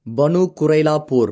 பனு குரைலா போர்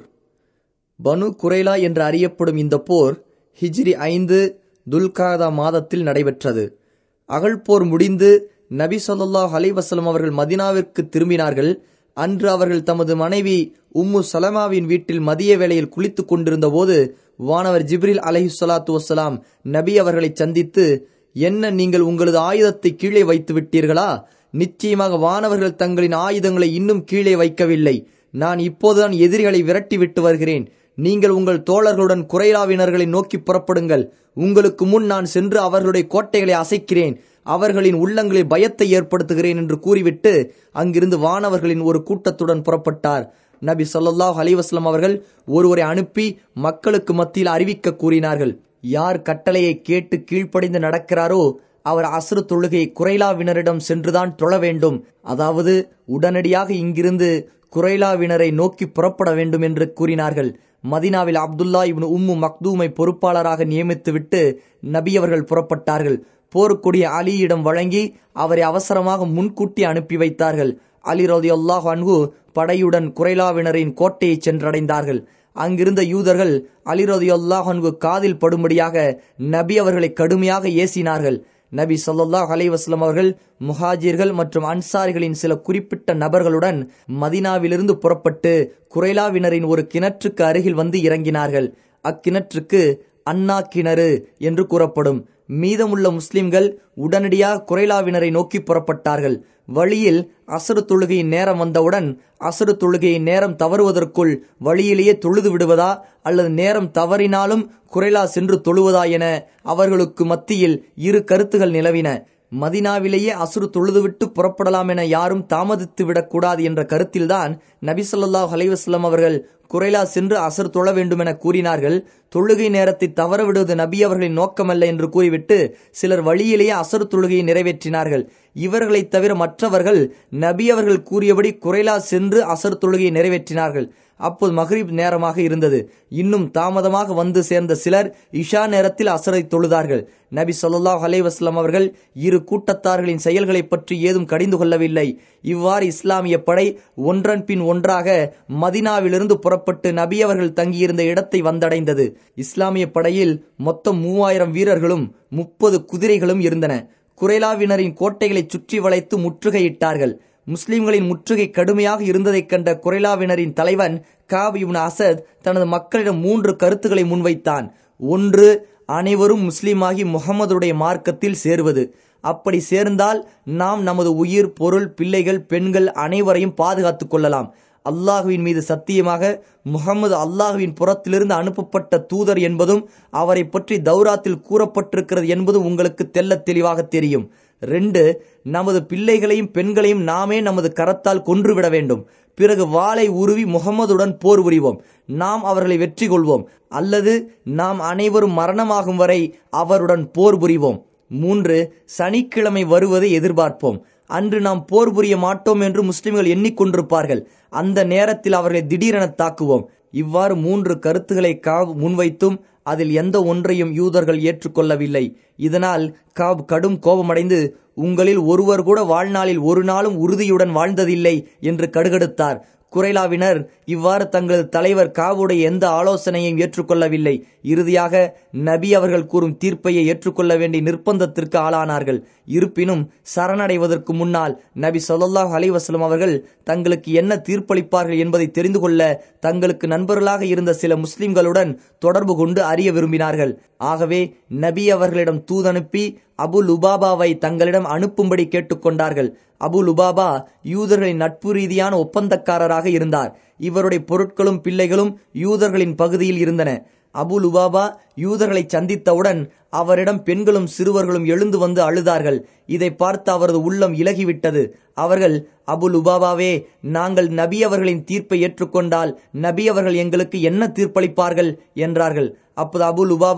பனு குரைலா என்று அறியப்படும் இந்த போர் ஹிஜ்ரி ஐந்து துல்காதா மாதத்தில் நடைபெற்றது அகழ்போர் முடிந்து நபி ஸல்லல்லாஹு அலைஹி வஸல்லம் அவர்கள் மதினாவிற்கு திரும்பினார்கள் அன்று அவர்கள் தமது மனைவி உம்மு சலமாவின் வீட்டில் மதிய வேளையில் குளித்துக் கொண்டிருந்த போது வானவர் ஜிப்ரில் அலைஹி ஸலாத்து வஸ்ஸலாம் நபி அவர்களை சந்தித்து என்ன நீங்கள் உங்களது ஆயுதத்தை கீழே வைத்து விட்டீர்களா நிச்சயமாக வானவர்கள் தங்களின் ஆயுதங்களை இன்னும் கீழே வைக்கவில்லை நான் இப்போதுதான் எதிரிகளை விரட்டி விட்டு வருகிறேன் நீங்கள் உங்கள் தோழர்களுடன் குறைலாவினர்களை நோக்கி புறப்படுங்கள் உங்களுக்கு முன் நான் சென்று அவர்களுடைய கோட்டைகளை அசைக்கிறேன் அவர்களின் உள்ளங்களில் பயத்தை ஏற்படுத்துகிறேன் என்று கூறிவிட்டு அங்கிருந்து வானவர்களின் ஒரு கூட்டத்துடன் புறப்பட்டார் நபி ஸல்லல்லாஹு அலைஹி வஸல்லம் அவர்கள் ஒருவரை அனுப்பி மக்களுக்கு மத்தியில் அறிவிக்க கூறினார்கள் யார் கட்டளையை கேட்டு கீழ்ப்படிந்து நடக்கிறாரோ அவர் அசுறு தொழுகையை குறைலாவினரிடம் சென்றுதான் தொழ வேண்டும் அதாவது உடனடியாக இங்கிருந்து குறைலாவினரை நோக்கி புறப்பட வேண்டும் என்று கூறினார்கள் மதினாவில் அப்துல்லா இப்னு உம்மு மக்தூமை பொறுப்பாளராக நியமித்துவிட்டு நபி அவர்கள் புறப்பட்டார்கள் போருக்குடிய அலியிடம் வழங்கி அவரை அவசரமாக முன்கூட்டி அனுப்பி வைத்தார்கள் அலி ரதி அல்லாஹ் அன்ஹு படையுடன் குறைலாவினரின் கோட்டையை சென்றடைந்தார்கள் அங்கிருந்த யூதர்கள் அலி ரதி அல்லாஹ் அன்ஹு காதில் படும்படியாக நபி அவர்களை கடுமையாக ஏசினார்கள் நபி ஸல்லல்லாஹு அலைஹி வஸல்லம் அவர்கள் முஹாஜிர்கள் மற்றும் அன்சாரிகளின் சில குறிப்பிட்ட நபர்களுடன் மதினாவிலிருந்து புறப்பட்டு குறைலாவினரின் ஒரு கிணற்றுக்கு அருகில் வந்து இறங்கினார்கள் அக்கிணற்றுக்கு அன்னா கிணறு என்று கூறப்படும் மீதமுள்ள முஸ்லிம்கள் உடனடியாக குறைலாவினரை நோக்கி புறப்பட்டார்கள் வழியில் அசரு தொழுகையின் நேரம் வந்தவுடன் அசரு தொழுகையின் நேரம் தவறுவதற்குள் வழியிலேயே தொழுது விடுவதா அல்லது நேரம் தவறினாலும் குறைலா சென்று தொழுவதா என அவர்களுக்கு மத்தியில் இரு கருத்துகள் நிலவின மதினாவிலேயே அசுறு தொழுதுவிட்டு புறப்படலாம் என யாரும் தாமதித்து விடக்கூடாது என்ற கருத்தில்தான் நபி ஸல்லல்லாஹு அலைஹி வஸல்லம் அவர்கள் குறைலா சென்று அசர் தொழ வேண்டும் என கூறினார்கள் தொழுகை நேரத்தை தவற விடுவது நபி அவர்களின் நோக்கமல்ல என்று கூறிவிட்டு சிலர் வழியிலேயே அசர் தொழுகையை நிறைவேற்றினார்கள் இவர்களைத் தவிர மற்றவர்கள் நபி அவர்கள் கூறியபடி குறைலா சென்று அசர் தொழுகையை நிறைவேற்றினார்கள் அப்போது மஹ்ரிப் நேரமாக இருந்தது இன்னும் தாமதமாக வந்து சேர்ந்த சிலர் இஷா நேரத்தில் அசரை தொழுதார்கள் நபி சொல்லாஹ் அலைவாஸ்லாம் அவர்கள் இரு கூட்டத்தார்களின் செயல்களை பற்றி ஏதும் கடிந்து கொள்ளவில்லை இவ்வாறு இஸ்லாமிய படை ஒன்றன் பின் ஒன்றாக மதினாவிலிருந்து புறப்பட்டு நபி அவர்கள் தங்கியிருந்த இடத்தை வந்தடைந்தது இஸ்லாமிய படையில் மொத்தம் மூவாயிரம் வீரர்களும் முப்பது குதிரைகளும் இருந்தன குறைலாவினரின் கோட்டைகளை சுற்றி வளைத்து முற்றுகையிட்டார்கள் முஸ்லிம்களின் முற்றுகை கடுமையாக இருந்ததைக் கண்ட குறைலாவினரின் தலைவன் காப் இப்னு அசத் தனது மக்களிடம் மூன்று கருத்துக்களை முன்வைத்தான் ஒன்று அனைவரும் முஸ்லீமாகி முகமதுடைய மார்க்கத்தில் சேருவது அப்படி சேர்ந்தால் நாம் நமது உயிர் பொருள் பிள்ளைகள் பெண்கள் அனைவரையும் பாதுகாத்துக் கொள்ளலாம் அல்லாஹுவின் மீது சத்தியமாக முகமது அல்லாஹுவின் புறத்திலிருந்து அனுப்பப்பட்ட தூதர் என்பதும் அவரை பற்றி தௌராத்தில் கூறப்பட்டிருக்கிறது என்பதும் உங்களுக்கு தெல்ல தெளிவாக தெரியும் ரெண்டு நமது பிள்ளைகளையும் பெண்களையும் நாமே நமது கரத்தால் கொன்றுவிட வேண்டும் பிறகு வாளை உருவி முகமதுடன் போர் புரிவோம் நாம் அவர்களை வெற்றி கொள்வோம் அல்லது நாம் அனைவரும் மரணமாகும் வரை அவருடன் போர் புரிவோம் மூன்று சனிக்கிழமை வருவதை எதிர்பார்ப்போம் அன்று நாம் போர் புரிய மாட்டோம் என்று முஸ்லிம்கள் எண்ணிக்கொண்டிருப்பார்கள் அந்த நேரத்தில் அவர்களை திடீரென தாக்குவோம் இவ்வாறு மூன்று கருத்துக்களை காவ் முன்வைத்தும் அதில் எந்த ஒன்றையும் யூதர்கள் ஏற்றுக்கொள்ளவில்லை இதனால் காப் கடும் கோபமடைந்து உங்களில் ஒருவர் கூட வாழ்நாளில் ஒரு நாளும் உறுதியுடன் வாழ்ந்ததில்லை என்று கடுகடுத்தார் குறைலாவினர் இவ்வாறு தங்களது தலைவர் காவுடைய எந்த ஆலோசனையும் ஏற்றுக்கொள்ளவில்லை இறுதியாக நபி அவர்கள் கூறும் தீர்ப்பையை ஏற்றுக்கொள்ள வேண்டிய நிர்பந்தத்திற்கு ஆளானார்கள் இருப்பினும் சரணடைவதற்கு முன்னால் நபி சொல்லாஹ் அலிவாஸ்லம் அவர்கள் தங்களுக்கு என்ன தீர்ப்பளிப்பார்கள் என்பதை தெரிந்து கொள்ள தங்களுக்கு நண்பர்களாக இருந்த சில முஸ்லிம்களுடன் தொடர்பு கொண்டு அறிய விரும்பினார்கள் ஆகவே நபி அவர்களிடம் தூதனுப்பி அபு லுபாபாவை தங்களிடம் அனுப்பும்படி கேட்டுக்கொண்டார்கள் அபு லுபாபா யூதர்களின் நட்பு ரீதியான ஒப்பந்தக்காரராக இருந்தார் இவருடைய பொருட்களும் பிள்ளைகளும் யூதர்களின் பகுதியில் இருந்தன அபு லுபாபா யூதர்களை சந்தித்தவுடன் அவரிடம் பெண்களும் சிறுவர்களும் எழுந்து வந்து அழுதார்கள் இதை பார்த்து அவரது உள்ளம் இலகிவிட்டது அவர்கள் அபு லுபாபாவே நாங்கள் நபி அவர்களின் தீர்ப்பை ஏற்றுக்கொண்டால் நபி அவர்கள் எங்களுக்கு என்ன தீர்ப்பளிப்பார்கள் என்றார்கள் அப்போது அபு லுபாபா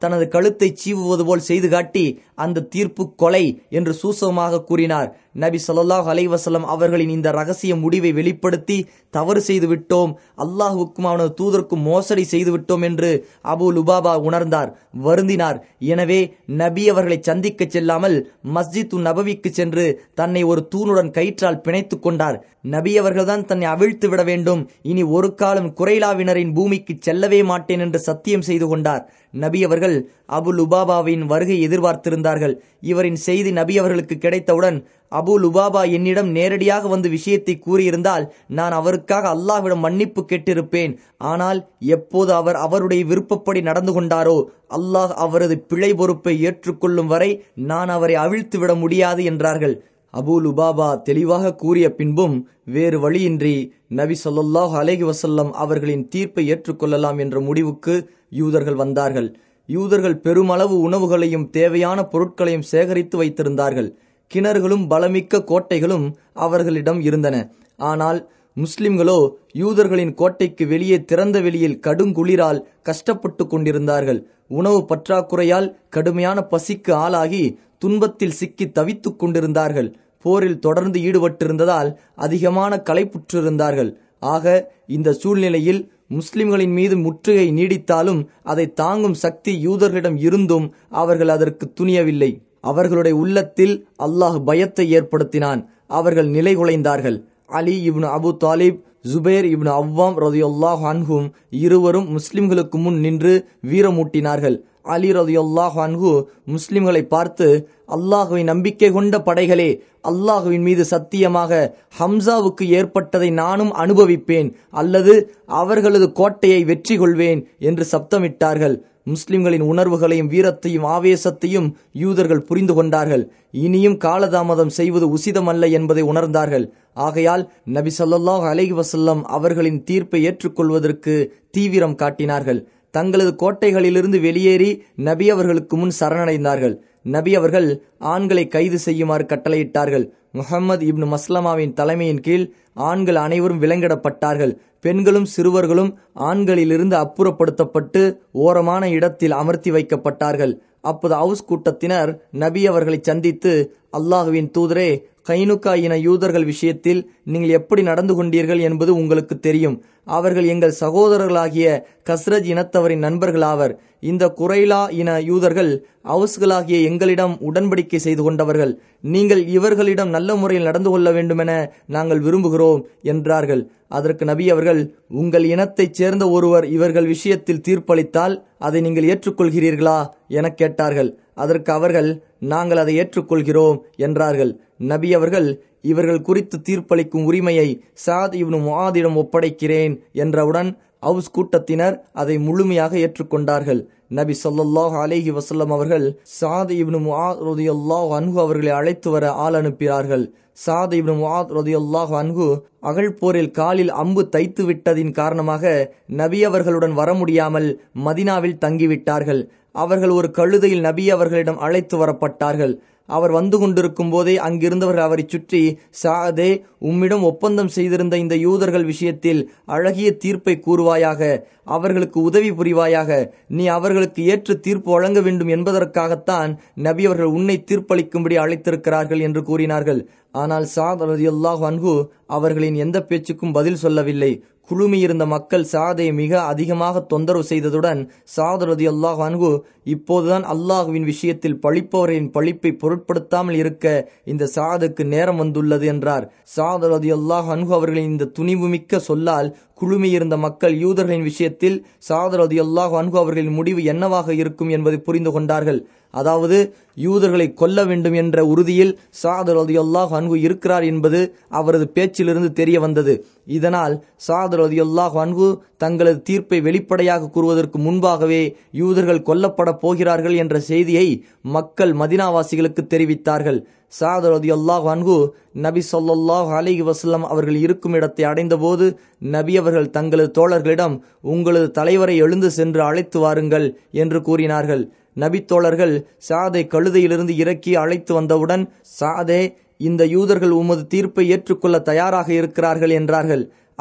தனது கழுத்தை சீவுவது போல் செய்து காட்டி அந்த தீர்ப்பு கொலை என்று சூசகமாக கூறினார் நபி ஸல்லல்லாஹு அலைஹி வஸல்லம் அவர்களின் இந்த ரகசிய முடிவை வெளிப்படுத்தி தவறு செய்து விட்டோம் அல்லாஹுக்கும் அவனது தூதருக்கும் மோசடி செய்து விட்டோம் என்று அபு லுபாபா உணர்ந்தார் வருந்தினார் எனவே நபி அவர்களை சந்திக்க செல்லாமல் மஸ்ஜித் நபவிக்கு சென்று தன்னை ஒரு தூணுடன் கயிற்றால் பிணைத்துக் கொண்டார் நபி அவர்கள்தான் தன்னை அவிழ்த்து விட வேண்டும் இனி ஒரு காலம் குறைலாவினரின் பூமிக்கு செல்லவே மாட்டேன் என்று சத்தியம் செய்து கொண்டார் நபி அவர்கள் அபு லுபாபாவின் வருகை எதிர்பார்த்திருந்தார்கள் இவரின் செய்தி நபி அவர்களுக்கு கிடைத்தவுடன் அபு லுபாபா என்னிடம் நேரடியாக வந்து விஷயத்தை கூறியிருந்தால் நான் அவருக்காக அல்லாஹ்விடம் மன்னிப்பு கேட்டிருப்பேன் ஆனால் எப்போது அவர் அவருடைய விருப்பப்படி நடந்து கொண்டாரோ அல்லாஹ் அவரது பிழை பொறுப்பை ஏற்றுக்கொள்ளும் வரை நான் அவரை அவிழ்த்து விட முடியாது என்றார்கள் அபு லுபாபா தெளிவாக கூறிய பின்பும் வேறு வழியின்றி நபி ஸல்லல்லாஹு அலைஹி வஸல்லம் அவர்களின் தீர்ப்பை ஏற்றுக்கொள்ளலாம் என்ற முடிவுக்கு யூதர்கள் வந்தார்கள் யூதர்கள் பெருமளவு உணவுகளையும் தேவையான பொருட்களையும் சேகரித்து வைத்திருந்தார்கள் கிணறுகளும் பலமிக்க கோட்டைகளும் அவர்களிடம் இருந்தன ஆனால் முஸ்லிம்களோ யூதர்களின் கோட்டைக்கு வெளியே திறந்த வெளியில் கடுங்குளிரால் கஷ்டப்பட்டு கொண்டிருந்தார்கள் உணவு பற்றாக்குறையால் கடுமையான பசிக்கு ஆளாகி துன்பத்தில் சிக்கி தவித்துக் கொண்டிருந்தார்கள் போரில் தொடர்ந்து ஈடுபட்டிருந்ததால் அதிகமான களைப்புற்றிருந்தார்கள் ஆக இந்த சூழ்நிலையில் முஸ்லிம்களின் மீது முற்றுகை நீடித்தாலும் அதை தாங்கும் சக்தி யூதர்களிடம் இருந்தும் அவர்கள் அதற்கு துணியவில்லை அவர்களுடைய உள்ளத்தில் அல்லாஹ் பயத்தை ஏற்படுத்தினான் அவர்கள் நிலைகுலைந்தார்கள் அலி இப்னு அபு தாலிப் ஜுபேர் இப்னு அவ்வாம் ரதியுல்லாஹ் அன்ஹும் இருவரும் முஸ்லிம்களுக்கு முன் நின்று வீரமூட்டினார்கள் அலி ரதியுல்லாஹ் அன்ஹு முஸ்லிம்களை பார்த்து அல்லாஹுவை நம்பிக்கை கொண்ட படைகளே அல்லாஹுவின் மீது சத்தியமாக ஹம்சாவுக்கு ஏற்பட்டதை நானும் அனுபவிப்பேன் அல்லது அவர்களது கோட்டையை வெற்றி கொள்வேன் என்று சப்தமிட்டார்கள் முஸ்லிம்களின் உணர்வுகளையும் வீரத்தையும் ஆவேசத்தையும் யூதர்கள் புரிந்து கொண்டார்கள் இனியும் காலதாமதம் செய்வது உசிதமல்ல என்பதை உணர்ந்தார்கள் ஆகையால் நபி ஸல்லல்லாஹு அலைஹி வஸல்லம் அவர்களின் தீர்ப்பை ஏற்றுக்கொள்வதற்கு தீவிரம் காட்டினார்கள் தங்களது கோட்டைகளிலிருந்து வெளியேறி நபி அவர்களுக்கு முன் சரணடைந்தார்கள் நபி அவர்கள் ஆண்களை கைது செய்யுமாறு கட்டளையிட்டார்கள் முஹம்மது இப்னு மஸ்லமாவின் தலைமையின் கீழ் ஆண்கள் அனைவரும் விலங்கிடப்பட்டார்கள் பெண்களும் சிறுவர்களும் ஆண்களிலிருந்து அப்புறப்படுத்தப்பட்டு ஓரமான இடத்தில் அமர்த்தி வைக்கப்பட்டார்கள் அப்போது அவுஸ் கூட்டத்தினர் நபி அவர்களை சந்தித்து அல்லாஹுவின் தூதரே கைனுக்கா இன யூதர்கள் விஷயத்தில் நீங்கள் எப்படி நடந்து கொண்டீர்கள் என்பது உங்களுக்கு தெரியும் அவர்கள் எங்கள் சகோதரர்களாகிய கஸ்ரஜ் இனத்தவரின் நண்பர்களாவர் இந்த குறைலா இன யூதர்கள் அவுஸ்களாகிய எங்களிடம் உடன்படிக்கை செய்து கொண்டவர்கள் நீங்கள் இவர்களிடம் நல்ல முறையில் நடந்து கொள்ள வேண்டுமென நாங்கள் விரும்புகிறோம் என்றார்கள் அதற்கு நபி அவர்கள் உங்கள் இனத்தைச் சேர்ந்த ஒருவர் இவர்கள் விஷயத்தில் தீர்ப்பளித்தால் அதை நீங்கள் ஏற்றுக்கொள்கிறீர்களா என கேட்டார்கள் அதற்கு அவர்கள் நாங்கள் அதை ஏற்றுக்கொள்கிறோம் என்றார்கள் நபி அவர்கள் இவர்கள் குறித்து தீர்ப்பளிக்கும் உரிமையை சாத் இப்னு முஆதிடம் ஒப்படைக்கிறேன் என்றவுடன் அவுஸ் கூட்டத்தினர் அதை முழுமையாக ஏற்றுக்கொண்டார்கள் நபி ஸல்லல்லாஹு அலைஹி வஸல்லம் அவர்கள் சாத் இப்னு முஆத் ரலியல்லாஹு அன்ஹு அவர்களை அழைத்து வர ஆள் அனுப்பினார்கள் சாத் இப்னு முஆத் ரலியல்லாஹு அன்ஹு அகழ் போரில் காலில் அம்பு தைத்து விட்டதின் காரணமாக நபி அவர்களுடன் வர முடியாமல் மதினாவில் தங்கிவிட்டார்கள் அவர்கள் ஒரு கழுதையில் நபி அவர்களிடம் அழைத்து வரப்பட்டார்கள் அவர் வந்து கொண்டிருக்கும் போதே அங்கிருந்தவர்கள் அவரை சுற்றி சாதே உம்மிடம் ஒப்பந்தம் செய்திருந்த இந்த யூதர்கள் விஷயத்தில் அழகிய தீர்ப்பை கூறுவாயாக அவர்களுக்கு உதவி புரிவாயாக நீ அவர்களுக்கு ஏற்று தீர்ப்பு வழங்க வேண்டும் என்பதற்காகத்தான் நபி அவர்கள் உன்னை தீர்ப்பளிக்கும்படி அழைத்திருக்கிறார்கள் என்று கூறினார்கள் ஆனால் சாத் ரதியுல்லாஹ் அன்ஹு அவர்களின் எந்த பேச்சுக்கும் பதில் சொல்லவில்லை குழுமியிருந்த மக்கள் சாதை மிக அதிகமாக தொந்தரவு செய்ததுடன் சாத் ரதி அல்லாஹ் அன்ஹு இப்போதுதான் அல்லாஹுவின் விஷயத்தில் பழிப்பவரின் பழிப்பை பொருட்படுத்தாமல் இருக்க இந்த சாதுக்கு நேரம் வந்துள்ளது என்றார் சாத் ரதி அல்லாஹ் அன்ஹு அவர்களின் இந்த துணிவுமிக்க சொல்லால் குழுமியிருந்த மக்கள் யூதர்களின் விஷயத்தில் சாத் ரதி அல்லாஹ் அன்ஹு அவர்களின் முடிவு என்னவாக இருக்கும் என்பதை புரிந்து கொண்டார்கள் அதாவது யூதர்களை கொல்ல வேண்டும் என்ற உறுதியில் சாத் ரதியுல்லாஹ் அன்ஹு இருக்கிறார் என்பது அவரது பேச்சிலிருந்து தெரிய வந்தது இதனால் சாத் ரதியுல்லாஹ் அன்ஹு தங்களது தீர்ப்பை வெளிப்படையாக கூறுவதற்கு முன்பாகவே யூதர்கள் கொல்லப்பட போகிறார்கள் என்ற செய்தியை மக்கள் மதினாவாசிகளுக்கு தெரிவித்தார்கள் சாத் ரதியுல்லாஹ் அன்ஹு நபி சொல்லாஹ் அலிஹி வசல்லம் அவர்கள் இருக்கும் இடத்தை அடைந்தபோது நபி அவர்கள் தங்களது தோழர்களிடம் உங்களது தலைவரை எழுந்து சென்று அழைத்து வாருங்கள் என்று கூறினார்கள் நபித்தோழர்கள் சாதை கழுதையிலிருந்து இறக்கி அழைத்து வந்தவுடன் சாதே இந்த யூதர்கள் உமது தீர்ப்பை ஏற்றுக்கொள்ள தயாராக இருக்கிறார்கள் என்றார்கள்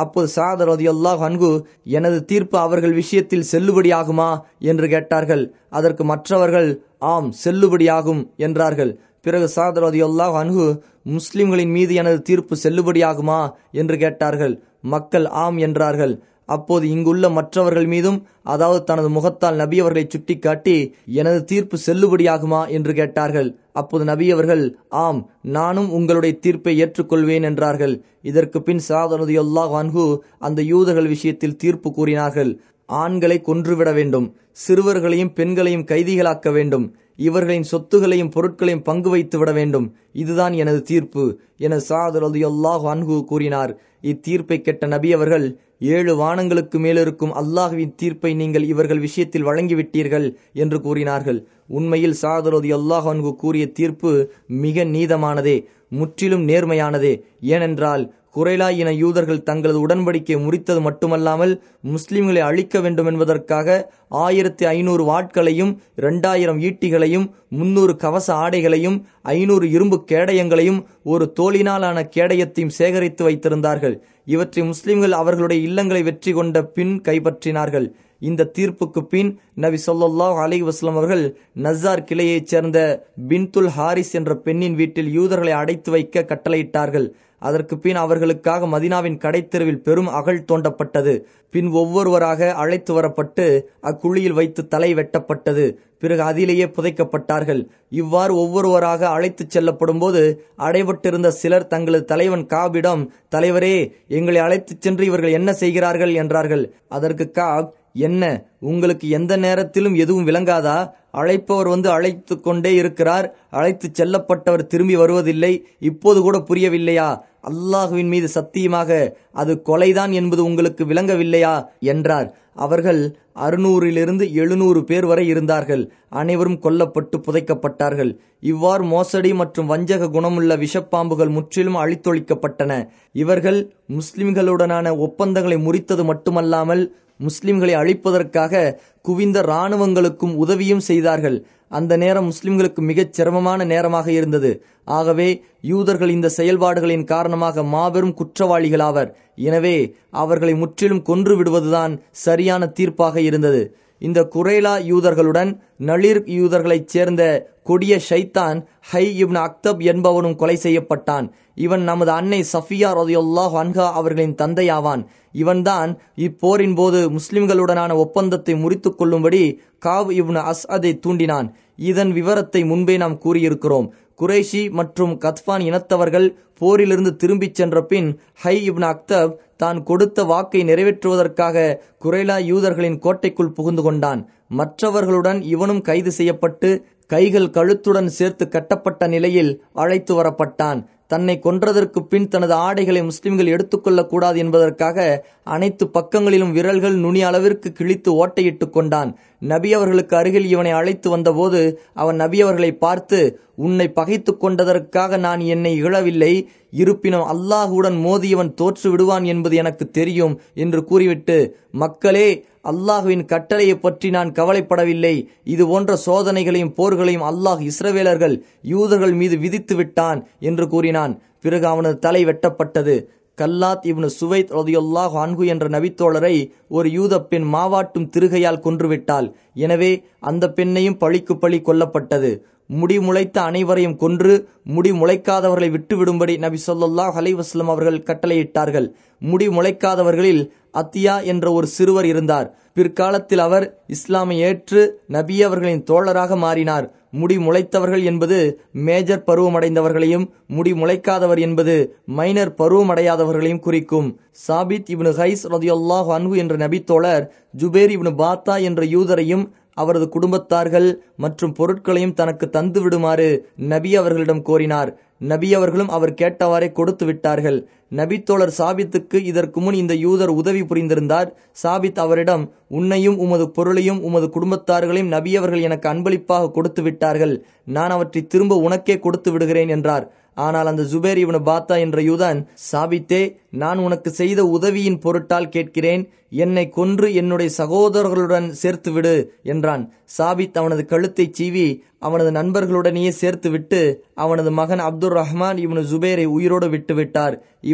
அப்போது சாதர் ரதியல்லாஹ் அன்கு எனது தீர்ப்பு அவர்கள் விஷயத்தில் செல்லுபடியாகுமா என்று கேட்டார்கள் அதற்கு மற்றவர்கள் ஆம் செல்லுபடியாகும் என்றார்கள் பிறகு சாதர் ரதியல்லாஹ் அன்கு முஸ்லிம்களின் மீது எனது தீர்ப்பு செல்லுபடியாகுமா என்று கேட்டார்கள் மக்கள் ஆம் என்றார்கள் அப்போது இங்குள்ள மற்றவர்கள் மீதும் அதாவது தனது முகத்தால் நபி அவர்களை சுட்டிக்காட்டி எனது தீர்ப்பு செல்லுபடியாகுமா என்று கேட்டார்கள் அப்போது நபி அவர்கள் ஆம் நானும் உங்களுடைய தீர்ப்பை ஏற்றுக்கொள்வேன் என்றார்கள் இதற்கு பின் சாதனது அல்லாஹ் அன்ஹு அந்த யூதர்கள் விஷயத்தில் தீர்ப்பு கூறினார்கள் ஆண்களை கொன்றுவிட வேண்டும் சிறுவர்களையும் பெண்களையும் கைதிகளாக்க வேண்டும் இவர்களின் சொத்துகளையும் பொருட்களையும் பங்கு வைத்து விட வேண்டும் இதுதான் எனது தீர்ப்பு என சாதர் அல்லாஹ் அன்ஹு கூறினார் இத்தீர்ப்பை கெட்ட நபி அவர்கள் ஏழு வானங்களுக்கு மேலிருக்கும் அல்லாஹுவின் தீர்ப்பை நீங்கள் இவர்கள் விஷயத்தில் வழங்கிவிட்டீர்கள் என்று கூறினார்கள் உண்மையில் சாதரோதி அல்லாஹ் அன்கு கூறிய தீர்ப்பு மிக நீதமானதே முற்றிலும் நேர்மையானதே ஏனென்றால் குறைலா இன யூதர்கள் தங்களது உடன்படிக்கை முறித்தது மட்டுமல்லாமல் முஸ்லிம்களை அழிக்க வேண்டும் என்பதற்காக ஆயிரத்தி ஐநூறு வாட்களையும் இரண்டாயிரம் ஈட்டிகளையும் முன்னூறு கவச ஆடைகளையும் ஐநூறு இரும்பு கேடயங்களையும் ஒரு தோளினாலான கேடயத்தையும் சேகரித்து வைத்திருந்தார்கள் இவற்றை முஸ்லிம்கள் அவர்களுடைய இல்லங்களை வெற்றி கொண்ட பின் கைப்பற்றினார்கள் இந்த தீர்ப்புக்கு பின் நபி சொல்லாஹ் அலி வஸ்லம் அவர்கள் நசார் கிளையைச் சேர்ந்த பின்துல் ஹாரிஸ் என்ற பெண்ணின் வீட்டில் யூதர்களை அடைத்து வைக்க கட்டளையிட்டார்கள் அதற்கு பின் அவர்களுக்காக மதினாவின் கடைத்தெருவில் பெரும் அகழ் தோண்டப்பட்டது பின் ஒவ்வொருவராக அழைத்து வரப்பட்டு அக்குழியில் வைத்து தலை வெட்டப்பட்டது பிறகு அதிலேயே புதைக்கப்பட்டார்கள் இவ்வாறு ஒவ்வொருவராக அழைத்துச் செல்லப்படும் போது அடைபட்டிருந்த சிலர் தங்களது தலைவன் காபிடம் தலைவரே எங்களை அழைத்துச் சென்று இவர்கள் என்ன செய்கிறார்கள் என்றார்கள் அதற்கு காப் என்ன உங்களுக்கு எந்த நேரத்திலும் எதுவும் விளங்காதா அழைப்பவர் வந்து அழைத்து கொண்டே இருக்கிறார் அழைத்து செல்லப்பட்டவர் திரும்பி வருவதில்லை இப்போது கூட புரியவில்லையா அல்லாஹுவின் மீது சத்தியமாக அது கொலைதான் என்பது உங்களுக்கு விளங்கவில்லையா என்றார் அவர்கள் அறுநூறிலிருந்து எழுநூறு பேர் வரை இருந்தார்கள் அனைவரும் கொல்லப்பட்டு புதைக்கப்பட்டார்கள் இவ்வாறு மோசடி மற்றும் வஞ்சக குணமுள்ள விஷப்பாம்புகள் முற்றிலும் அழித்தொழிக்கப்பட்டன இவர்கள் முஸ்லிம்களுடனான ஒப்பந்தங்களை முறித்தது மட்டுமல்லாமல் முஸ்லிம்களை அழிப்பதற்காக குவிந்த இராணுவங்களுக்கும் உதவியும் செய்தார்கள் அந்த நேரம் முஸ்லிம்களுக்கு மிகச் சிரமமான நேரமாக இருந்தது ஆகவே யூதர்கள் இந்த செயல்பாடுகளின் காரணமாக மாபெரும் குற்றவாளிகளாவர் எனவே அவர்களை முற்றிலும் கொன்று விடுவதுதான் சரியான தீர்ப்பாக இருந்தது இந்த குரேலா யூதர்களுடன் நளிர் யூதர்களைச் சேர்ந்த கொடிய ஷைத்தான் ஹை இப்னு அக்தப் என்பவனும் கொலை செய்யப்பட்டான் இவன் நமது அன்னை சஃபியா ரதியுல்லாஹ் அன்ஹா அவர்களின் தந்தையாவான் இவன்தான் இப்போரின் போது முஸ்லிம்களுடனான ஒப்பந்தத்தை முறித்துக் கொள்ளும்படி காவ் இப்னு அஸ்அதை தூண்டினான் இதன் விவரத்தை முன்பே நாம் கூறியிருக்கிறோம் குரேஷி மற்றும் கத்பான் இனத்தவர்கள் போரிலிருந்து திரும்பிச் சென்ற பின் ஹை இப்னு அக்தப் தான் கொடுத்த வாக்கை நிறைவேற்றுவதற்காக குரேலா யூதர்களின் கோட்டைக்குள் புகுந்து கொண்டான் மற்றவர்களுடன் இவனும் கைது செய்யப்பட்டு கைகள் கழுத்துடன் சேர்த்து கட்டப்பட்ட நிலையில் அழைத்து வரப்பட்டான் தன்னை கொன்றதற்கு பின் தனது ஆடைகளை முஸ்லிம்கள் எடுத்துக்கொள்ளக் கூடாது என்பதற்காக அனைத்து பக்கங்களிலும் விரல்கள் நுனி அளவிற்கு கிழித்து ஓட்டையிட்டு கொண்டான் நபி அவர்களுக்கு அருகில் இவனை அழைத்து வந்தபோது அவன் நபி அவர்களை பார்த்து உன்னை பகைத்து கொண்டதற்காக நான் என்னை இழவில்லை இருப்பினும் அல்லாஹுடன் மோதியவன் தோற்று விடுவான் என்பது எனக்கு தெரியும் என்று கூறிவிட்டு மக்களே அல்லாஹுவின் கட்டளையை பற்றி நான் கவலைப்படவில்லை இது போன்ற சோதனைகளையும் போர்களையும் அல்லாஹ் இஸ்ரவேலர்கள் யூதர்கள் மீது விதித்து விட்டான் என்று கூறினான் பிறகு அவனது தலை வெட்டப்பட்டது கல்லாத் இப்னு சுவைத் ரதியுல்லாஹ் அன்கு என்ற நபித்தோழரை ஒரு யூத பெண் மாவாட்டும் திருகையால் கொன்றுவிட்டாள் எனவே அந்த பெண்ணையும் பழிக்கு பழி கொல்லப்பட்டது முடி முளைத்த அனைவரையும் கொன்று முடி முளைக்காதவர்களை விட்டுவிடும்படி நபி சொல்லாஹ் அலைவாஸ்லம் அவர்கள் கட்டளையிட்டார்கள் முடி முளைக்காதவர்களில் அத்தியா என்ற ஒரு சிறுவர் இருந்தார் பிற்காலத்தில் அவர் இஸ்லாமை ஏற்று நபி அவர்களின் தோழராக மாறினார் முடி முளைத்தவர்கள் என்பது மேஜர் பருவமடைந்தவர்களையும் முடி முளைக்காதவர் என்பது மைனர் பருவமடையாதவர்களையும் குறிக்கும் சாபித் இப்னு ஹைஸ் ரதியுல்லாஹ் அன்ஹு என்ற நபித்தோழர் ஜுபேர் இப்னு பாத்தா என்ற யூதரையும் அவரது குடும்பத்தார்கள் மற்றும் பொருட்களையும் தனக்கு தந்து விடுமாறு நபி அவர்களிடம் கோரினார் நபி அவர்களும் அவர் கேட்டவாறே கொடுத்து விட்டார்கள் நபித்தோழர் சாபித்துக்கு இதற்கு முன் இந்த யூதர் உதவி புரிந்திருந்தார் சாபித் அவரிடம் உன்னையும் உமது பொருளையும் உமது குடும்பத்தார்களையும் நபி அவர்கள் எனக்கு அன்பளிப்பாக கொடுத்து விட்டார்கள் நான் அவற்றை திரும்ப உனக்கே கொடுத்து விடுகிறேன் என்றார் ஆனால் அந்த ஜுபேர் இவனு பாத்தா என்ற யூதன் சாபித்தே நான் உனக்கு செய்த உதவியின் பொருட்டால் கேட்கிறேன் என்னை கொன்று என்னுடைய சகோதரர்களுடன் சேர்த்து விடு என்றான் சாபித் அவனது கழுத்தை சீவி அவனது நண்பர்களுடனேயே சேர்த்து விட்டு அவனது மகன் அப்துல் ரஹ்மான் இவனு ஜுபேரை உயிரோடு விட்டு விட்டார் இவர்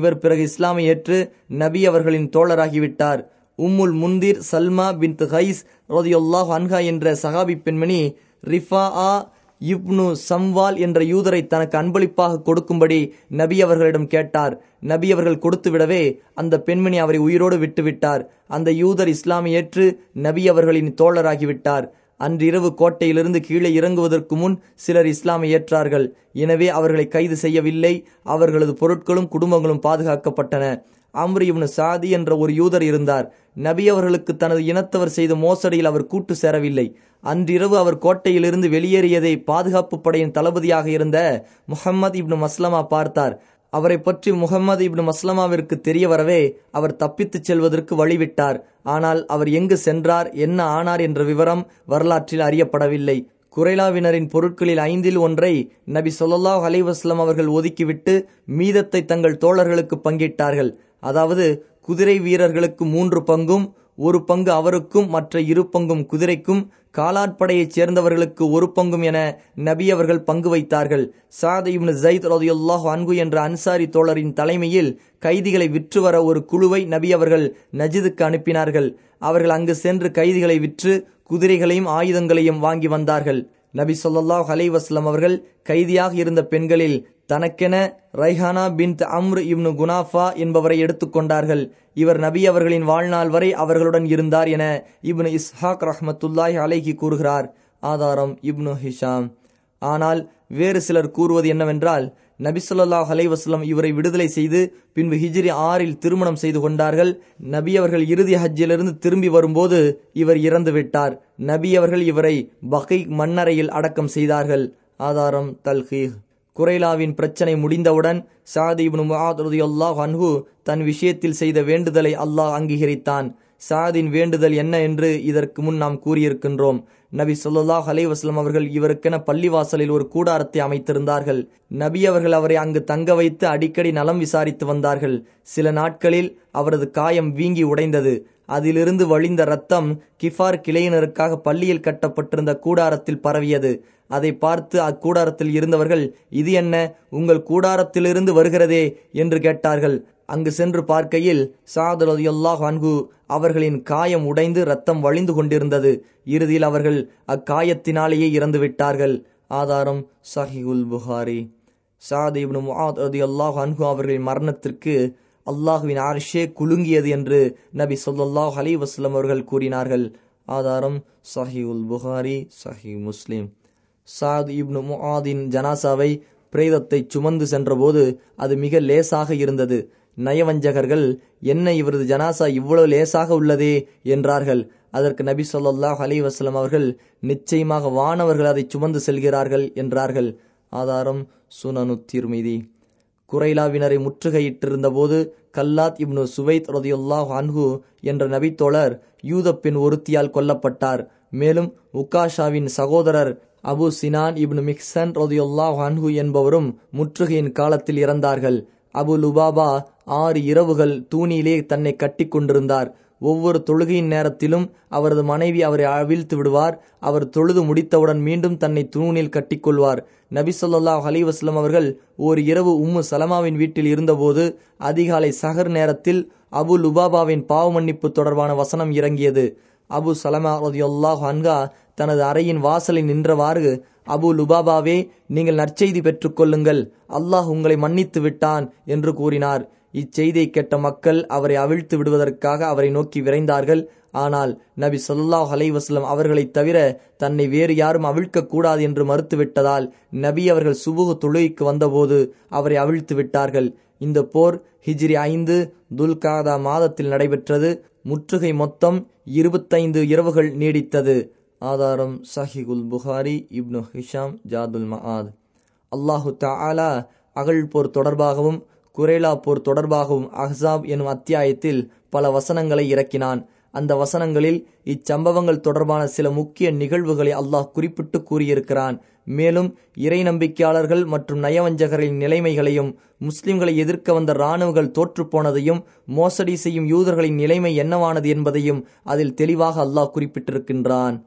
இவர் பிறகு இஸ்லாமை ஏற்று நபி அவர்களின் தோழராகிவிட்டார் உம்முல் முந்திர் சல்மா பின் ஹைஸ் ரதியுல்லாஹ் அன்ஹா என்ற சஹாபி பெண்மணி ரிஃபா ஆ இப்னு சம்வால் என்ற யூதரை தனக்கு அன்பளிப்பாக கொடுக்கும்படி நபி அவர்களிடம் கேட்டார் நபி அவர்கள் கொடுத்து விடவே அந்த பெண்மணி அவரை உயிரோடு விட்டுவிட்டார் அந்த யூதர் இஸ்லாமை ஏற்று நபி அவர்களின் தோழராகிவிட்டார் அன்றிரவு கோட்டையிலிருந்து கீழே இறங்குவதற்கு முன் சிலர் இஸ்லாமை ஏற்றார்கள் எனவே அவர்களை கைது செய்யவில்லை அவர்களது பொருட்களும் குடும்பங்களும் பாதுகாக்கப்பட்டன அம்ரு இப்னு சாதி என்ற ஒரு யூதர் இருந்தார் நபி அவர்களுக்கு தனது இனத்தவர் செய்த மோசடியில் அவர் கூட்டு சேரவில்லை அன்றிரவு அவர் கோட்டையிலிருந்து வெளியேறியதை பாதுகாப்பு படையின் தளபதியாக இருந்த முஹம்மது இப்னு மஸ்லமா பார்த்தார் அவரை பற்றி முகமது இப்னு மஸ்லமாவிற்கு தெரிய வரவே அவர் தப்பித்துச் செல்வதற்கு வழிவிட்டார் ஆனால் அவர் எங்கு சென்றார் என்ன ஆனார் என்ற விவரம் வரலாற்றில் அறியப்படவில்லை குறைலாவினரின் பொருட்களில் ஐந்தில் ஒன்றை நபி சொல்லாஹ் அலைவாஸ்லம் அவர்கள் ஒதுக்கிவிட்டு மீதத்தை தங்கள் தோழர்களுக்கு பங்கிட்டார்கள் அதாவது குதிரை வீரர்களுக்கு மூன்று பங்கும் ஒரு பங்கு அவருக்கும் மற்ற இரு பங்கும் குதிரைக்கும் காலாட்படையைச் சேர்ந்தவர்களுக்கு ஒரு பங்கும் என நபி அவர்கள் பங்கு வைத்தார்கள் சாத் இப்னு ஜயித் ரதியுல்லாஹ் அன்கு என்ற அன்சாரி தோழரின் தலைமையில் கைதிகளை விற்று வர ஒரு குழுவை நபி அவர்கள் நஜிதுக்கு அனுப்பினார்கள் அவர்கள் அங்கு சென்று கைதிகளை விற்று குதிரைகளையும் ஆயுதங்களையும் வாங்கி வந்தார்கள் நபி சொல்லாஹ் அலைவாஸ்லம் அவர்கள் கைதியாக இருந்த பெண்களில் தனக்கென ரைஹானா பின் அம்ரு இப்னு குனாஃபா என்பவரை எடுத்துக்கொண்டார்கள் இவர் நபி அவர்களின் வாழ்நாள் வரை அவர்களுடன் இருந்தார் என இப்னு இஸ்ஹாக் ரஹமத்துல்லாஹி அலைஹி கூறுகிறார் ஆதாரம் இப்னு ஹிஷாம் ஆனால் வேறு சிலர் கூறுவது என்னவென்றால் நபி சொல்லாஹ் அலைவாஸ்லம் இவரை விடுதலை செய்து பின்பு ஹிஜ்ரி ஆறில் திருமணம் செய்து கொண்டார்கள் நபி அவர்கள் இறுதி ஹஜ்ஜிலிருந்து திரும்பி வரும்போது இவர் இறந்து விட்டார் நபி அவர்கள் இவரை பகை மண்ணறையில் அடக்கம் செய்தார்கள் ஆதாரம் தல்ஹீஹ் குரைலாவின் பிரச்சனை முடிந்தவுடன் சாதி இப்னு முஆத் ரலியல்லாஹு அன்ஹு தன் விஷயத்தில் செய்த வேண்டுதலை அல்லாஹ் அங்கீகரித்தான் சாதின் வேண்டுதல் என்ன என்று இதற்கு முன் நாம் கூறியிருக்கின்றோம் நபி சொல்லாஹ் அலைவாஸ்லம் அவர்கள் இவருக்கென பள்ளிவாசலில் ஒரு கூடாரத்தை அமைத்திருந்தார்கள் நபி அவர்கள் அவரை அங்கு தங்க வைத்து அடிக்கடி நலம் விசாரித்து வந்தார்கள் சில நாட்களில் அவரது காயம் வீங்கி உடைந்தது அதிலிருந்து வழிந்த ரத்தம் கிஃபார் கிளையினருக்காக பள்ளியில் கட்டப்பட்டிருந்த கூடாரத்தில் பரவியது அதை பார்த்து அக்கூடாரத்தில் இருந்தவர்கள் இது என்ன உங்கள் கூடாரத்திலிருந்து வருகிறதே என்று கேட்டார்கள் அங்கு சென்று பார்க்கையில் சாதரதியல்லாஹ் அன்கு அவர்களின் காயம் உடைந்து ரத்தம் வழிந்து கொண்டிருந்தது இறுதியில் அவர்கள் அக்காயத்தினாலேயே இறந்து விட்டார்கள் ஆதாரம் சஹிகுல் புகாரி சாத் இப்னு முஆத் ரதியல்லாஹு அன்ஹு அவர்களின் மரணத்திற்கு அல்லாஹுவின் ஆர்ஷே குலுங்கியது என்று நபி சொல்லாஹ் அலி வஸ்லம் அவர்கள் கூறினார்கள் ஆதாரம் சஹி உல் புகாரி சஹி முஸ்லிம் சாத் இப்னு முஆதின் ஜனாசாவை பிரேதத்தை சுமந்து சென்றபோது அது மிக லேசாக இருந்தது நயவஞ்சகர்கள் என்ன இவரது ஜனாசா இவ்வளவு லேசாக உள்ளதே என்றார்கள் அதற்கு நபி சொல்லாஹ் அலி வஸ்லம் அவர்கள் நிச்சயமாக வானவர்கள் அதை சுமந்து செல்கிறார்கள் என்றார்கள் ஆதாரம் சுனனு திருமிதி குரைலாவினரை முற்றுகையிட்டிருந்த போது கல்லாத் இப்னு சுவைத் ரதியுல்லாஹ் அன்ஹு என்ற நபித்தோழர் யூத பெண் ஒருத்தியால் கொல்லப்பட்டார் மேலும் உக்காஷாவின் சகோதரர் அபு சினான் இப்னு மிக்சன் ரதியுல்லாஹ் அன்ஹு என்பவரும் முற்றுகையின் காலத்தில் இறந்தார்கள் அபு லுபாபா ஆறு இரவுகள் தூணிலே தன்னை கட்டி கொண்டிருந்தார் ஒவ்வொரு தொழுகையின் நேரத்திலும் அவரது மனைவி அவரை அவிழ்த்து விடுவார் அவர் தொழுது முடித்தவுடன் மீண்டும் தன்னை தூணில் கட்டிக்கொள்வார் நபி சொல்லாஹ் அலிவாஸ்லம் அவர்கள் ஓர் இரவு உம்மு சலமாவின் வீட்டில் இருந்தபோது அதிகாலை சகர் நேரத்தில் அபு லுபாபாவின் பாவ மன்னிப்பு தொடர்பான வசனம் இறங்கியது அபு சலமா ரதியுல்லாஹ் அன்கா தனது அறையின் வாசலில் நின்றவாறு அபு லுபாபாவே நீங்கள் நற்செய்தி பெற்றுக்கொள்ளுங்கள் அல்லாஹ் உங்களை மன்னித்து விட்டான் என்று கூறினார் இச்செய்தியை கேட்ட மக்கள் அவரை அவிழ்த்து விடுவதற்காக அவரை நோக்கி விரைந்தார்கள் ஆனால் நபி சொல்லாஹ் அலைவாஸ்லம் அவர்களைத் தவிர தன்னை வேறு யாரும் அவிழ்க்க கூடாது என்று மறுத்துவிட்டதால் நபி அவர்கள் சுபுகு தொழுகைக்கு வந்தபோது அவரை அவிழ்த்து விட்டார்கள் இந்த போர் ஹிஜ்ரி ஐந்து துல்காதா மாதத்தில் நடைபெற்றது முற்றுகை மொத்தம் இருபத்தைந்து இரவுகள் நீடித்தது ஆதாரம் சஹிகுல் புகாரி இப்னு ஹிஷாம் ஜாதுல் மஆத் அல்லாஹு தாலா அகழ் போர் தொடர்பாகவும் குரேலா போர் தொடர்பாகவும் அஹ்சாப் எனும் அத்தியாயத்தில் பல வசனங்களை இறக்கினான் அந்த வசனங்களில் இச்சம்பவங்கள் தொடர்பான சில முக்கிய நிகழ்வுகளை அல்லாஹ் குறிப்பிட்டு கூறியிருக்கிறான் மேலும் இறை நம்பிக்கையாளர்கள் மற்றும் நயவஞ்சகரின் நிலைமைகளையும் முஸ்லிம்களை எதிர்க்க வந்த இராணுவங்கள் தோற்றுப்போனதையும் மோசடி செய்யும் யூதர்களின் நிலைமை என்னவானது என்பதையும் அதில் தெளிவாக அல்லாஹ் குறிப்பிட்டிருக்கின்றான்